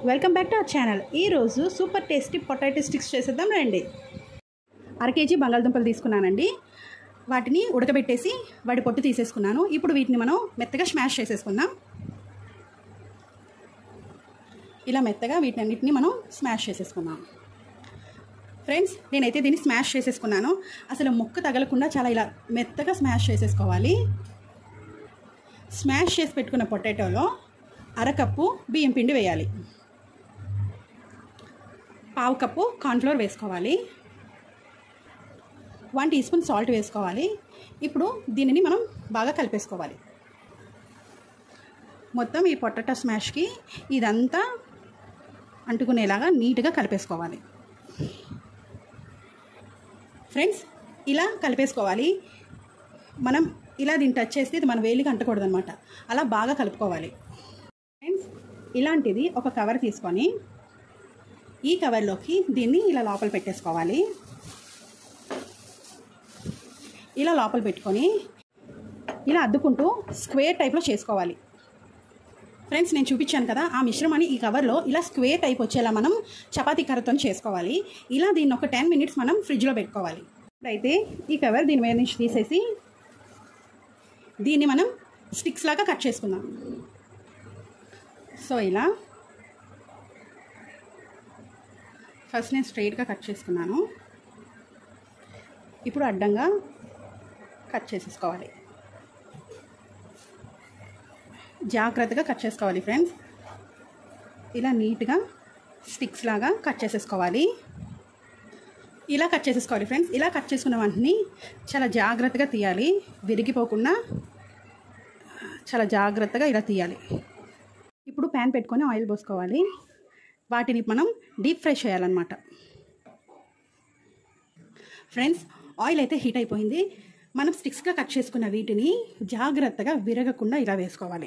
welcome back to our channel ఈరోజు super tasty potato sticks చేసేద్దాం రండి అర కేజీ బంగాళదుంపలు తీసుకున్నానండి వాటిని ఉడకబెట్టేసి వాటి పొట్టు తీసేసుకున్నాను ఇప్పుడు వీటిని మనం మెత్తగా స్మాష్ చేసేసుకుందాం ఇలా మెత్తగా వీటన్నిటిని మనం స్మాష్ చేసేసుకుందాం ఫ్రెండ్స్ నేనైతే దీన్ని స్మాష్ చేసేసుకున్నాను అసలు ముక్క తగలకుండా చాలా ఇలా మెత్తగా స్మాష్ చేసేసుకోవాలి స్మాష్ చేసి పెట్టుకున్న పొటాటోలో అరకప్పు బియ్యం పిండి వేయాలి పావు కప్పు కార్న్ఫ్లోర్ వేసుకోవాలి వన్ టీ స్పూన్ సాల్ట్ వేసుకోవాలి ఇప్పుడు దీనిని మనం బాగా కలిపేసుకోవాలి మొత్తం ఈ పొటాటో స్మాష్కి ఇదంతా అంటుకునేలాగా నీట్గా కలిపేసుకోవాలి ఫ్రెండ్స్ ఇలా కలిపేసుకోవాలి మనం ఇలా దీన్ని టచ్ చేస్తే ఇది మన వేలికి అంటకూడదు అనమాట అలా బాగా కలుపుకోవాలి ఫ్రెండ్స్ ఇలాంటిది ఒక కవర్ తీసుకొని ఈ కవర్లోకి దీన్ని ఇలా లోపల పెట్టేసుకోవాలి ఇలా లోపల పెట్టుకొని ఇలా అద్దుకుంటూ స్క్వేర్ టైప్లో చేసుకోవాలి ఫ్రెండ్స్ నేను చూపించాను కదా ఆ మిశ్రమాన్ని ఈ కవర్లో ఇలా స్క్వేర్ టైప్ వచ్చేలా మనం చపాతీ కర్రతో చేసుకోవాలి ఇలా దీన్ని ఒక టెన్ మినిట్స్ మనం ఫ్రిడ్జ్లో పెట్టుకోవాలి ఇప్పుడైతే ఈ కవర్ దీని మీద నుంచి తీసేసి దీన్ని మనం స్టిక్స్ లాగా కట్ చేసుకుందాం సో ఇలా ఫస్ట్ నేను స్ట్రైట్గా కట్ చేసుకున్నాను ఇప్పుడు అడ్డంగా కట్ చేసేసుకోవాలి జాగ్రత్తగా కట్ చేసుకోవాలి ఫ్రెండ్స్ ఇలా నీట్గా స్టిక్స్ లాగా కట్ చేసేసుకోవాలి ఇలా కట్ చేసేసుకోవాలి ఫ్రెండ్స్ ఇలా కట్ చేసుకున్న వాటిని చాలా జాగ్రత్తగా తీయాలి విరిగిపోకుండా చాలా జాగ్రత్తగా ఇలా తీయాలి ఇప్పుడు ప్యాన్ పెట్టుకొని ఆయిల్ పోసుకోవాలి వాటిని మనం డీప్ ఫ్రై చేయాలన్నమాట ఫ్రెండ్స్ ఆయిల్ అయితే హీట్ అయిపోయింది మనం స్టిక్స్గా కట్ చేసుకున్న వీటిని జాగ్రత్తగా విరగకుండా ఇలా వేసుకోవాలి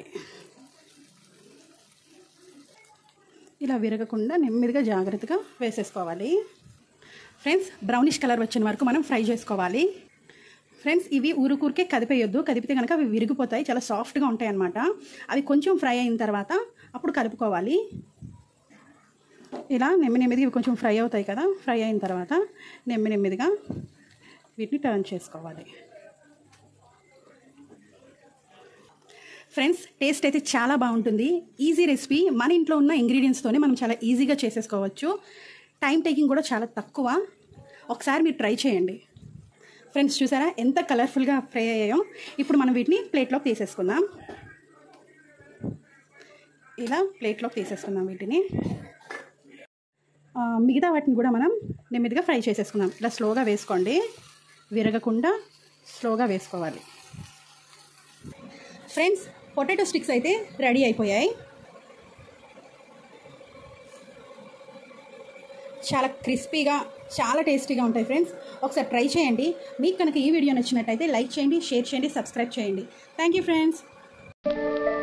ఇలా విరగకుండా నెమ్మదిగా జాగ్రత్తగా వేసేసుకోవాలి ఫ్రెండ్స్ బ్రౌనిష్ కలర్ వచ్చిన వరకు మనం ఫ్రై చేసుకోవాలి ఫ్రెండ్స్ ఇవి ఊరుకూరికే కదిపేయొద్దు కదిపితే కనుక అవి విరిగిపోతాయి చాలా సాఫ్ట్గా ఉంటాయి అన్నమాట అవి కొంచెం ఫ్రై అయిన తర్వాత అప్పుడు కలుపుకోవాలి ఇలా నెమ్మి నెమ్మదిగా ఇవి కొంచెం ఫ్రై అవుతాయి కదా ఫ్రై అయిన తర్వాత నెమ్మి నెమ్మదిగా వీటిని టర్న్ చేసుకోవాలి ఫ్రెండ్స్ టేస్ట్ అయితే చాలా బాగుంటుంది ఈజీ రెసిపీ మన ఇంట్లో ఉన్న ఇంగ్రీడియంట్స్తోనే మనం చాలా ఈజీగా చేసేసుకోవచ్చు టైం టేకింగ్ కూడా చాలా తక్కువ ఒకసారి మీరు ట్రై చేయండి ఫ్రెండ్స్ చూసారా ఎంత కలర్ఫుల్గా ఫ్రై అయ్యాయో ఇప్పుడు మనం వీటిని ప్లేట్లోకి తీసేసుకుందాం ఇలా ప్లేట్లోకి తీసేసుకుందాం వీటిని మిగతా వాటిని కూడా మనం నెమ్మదిగా ఫ్రై చేసేసుకుందాం ఇలా స్లోగా వేసుకోండి విరగకుండా స్లోగా వేసుకోవాలి ఫ్రెండ్స్ పొటాటో స్టిక్స్ అయితే రెడీ అయిపోయాయి చాలా క్రిస్పీగా చాలా టేస్టీగా ఉంటాయి ఫ్రెండ్స్ ఒకసారి ట్రై చేయండి మీకు కనుక ఈ వీడియో నచ్చినట్టయితే లైక్ చేయండి షేర్ చేయండి సబ్స్క్రైబ్ చేయండి థ్యాంక్ యూ ఫ్రెండ్స్